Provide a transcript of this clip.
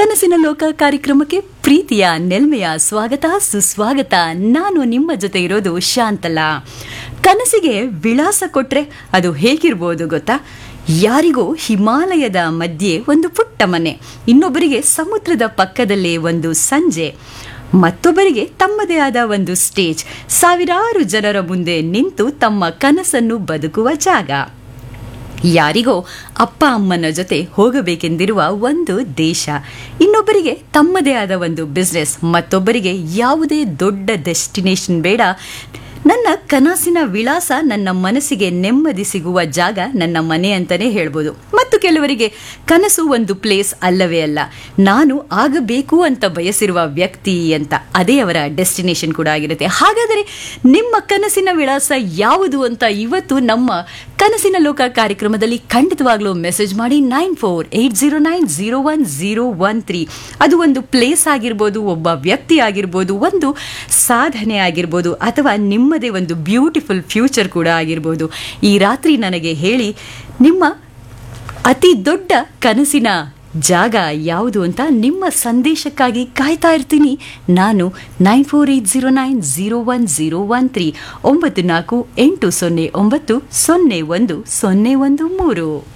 ಕನಸಿನ ಲೋಕ ಕಾರ್ಯಕ್ರಮಕ್ಕೆ ಪ್ರೀತಿಯ ನೆಲ್ಮೆಯ ಸ್ವಾಗತ ಸುಸ್ವಾಗತ ನಾನು ನಿಮ್ಮ ಜೊತೆ ಇರೋದು ಶಾಂತಲಾ ಕನಸಿಗೆ ವಿಳಾಸ ಕೊಟ್ರೆ ಅದು ಹೇಗಿರ್ಬೋದು ಗೊತ್ತಾ ಯಾರಿಗೋ ಹಿಮಾಲಯದ ಮಧ್ಯೆ ಒಂದು ಪುಟ್ಟ ಮನೆ ಇನ್ನೊಬ್ಬರಿಗೆ ಸಮುದ್ರದ ಪಕ್ಕದಲ್ಲೇ ಒಂದು ಸಂಜೆ ಮತ್ತೊಬ್ಬರಿಗೆ ತಮ್ಮದೇ ಆದ ಒಂದು ಸ್ಟೇಜ್ ಸಾವಿರಾರು ಜನರ ಮುಂದೆ ನಿಂತು ತಮ್ಮ ಕನಸನ್ನು ಬದುಕುವ ಜಾಗ ಯಾರಿಗೋ ಅಪ್ಪ ಅಮ್ಮನ ಜೊತೆ ಹೋಗಬೇಕೆಂದಿರುವ ಒಂದು ದೇಶ ಇನ್ನೊಬ್ಬರಿಗೆ ತಮ್ಮದೇ ಆದ ಒಂದು ಬಿಸ್ನೆಸ್ ಮತ್ತೊಬ್ಬರಿಗೆ ಯಾವುದೇ ದೊಡ್ಡ ಡೆಸ್ಟಿನೇಷನ್ ಬೇಡ ನನ್ನ ಕನಸಿನ ವಿಳಾಸ ನನ್ನ ಮನಸ್ಸಿಗೆ ನೆಮ್ಮದಿ ಸಿಗುವ ಜಾಗ ನನ್ನ ಮನೆ ಅಂತಲೇ ಹೇಳ್ಬೋದು ಮತ್ತು ಕೆಲವರಿಗೆ ಕನಸು ಒಂದು ಪ್ಲೇಸ್ ಅಲ್ಲವೇ ಅಲ್ಲ ನಾನು ಆಗಬೇಕು ಅಂತ ಬಯಸಿರುವ ವ್ಯಕ್ತಿ ಅಂತ ಅದೇ ಅವರ ಡೆಸ್ಟಿನೇಷನ್ ಕೂಡ ಆಗಿರುತ್ತೆ ಹಾಗಾದರೆ ನಿಮ್ಮ ಕನಸಿನ ವಿಳಾಸ ಯಾವುದು ಅಂತ ಇವತ್ತು ನಮ್ಮ ಕನಸಿನ ಲೋಕ ಕಾರ್ಯಕ್ರಮದಲ್ಲಿ ಖಂಡಿತವಾಗ್ಲೂ ಮೆಸೇಜ್ ಮಾಡಿ nine four eight zero nine zero one zero one three ಅದು ಒಂದು ಪ್ಲೇಸ್ ಆಗಿರ್ಬೋದು ಒಬ್ಬ ವ್ಯಕ್ತಿ ಆಗಿರ್ಬೋದು ಒಂದು ಸಾಧನೆ ಆಗಿರ್ಬೋದು ಅಥವಾ ನಿಮ್ಮದೇ ಒಂದು ಬ್ಯೂಟಿಫುಲ್ ಫ್ಯೂಚರ್ ಕೂಡ ಆಗಿರ್ಬೋದು ಈ ರಾತ್ರಿ ನನಗೆ ಹೇಳಿ ನಿಮ್ಮ ಅತಿ ದೊಡ್ಡ ಕನಸಿನ ಜಾಗ ಯಾವುದು ಅಂತ ನಿಮ್ಮ ಸಂದೇಶಕ್ಕಾಗಿ ಕಾಯ್ತಾ ಇರ್ತೀನಿ ನಾನು nine four eight zero nine zero one zero one three ಒಂಬತ್ತು ನಾಲ್ಕು ಎಂಟು ಸೊನ್ನೆ ಒಂಬತ್ತು ಸೊನ್ನೆ ಒಂದು ಸೊನ್ನೆ ಒಂದು ಮೂರು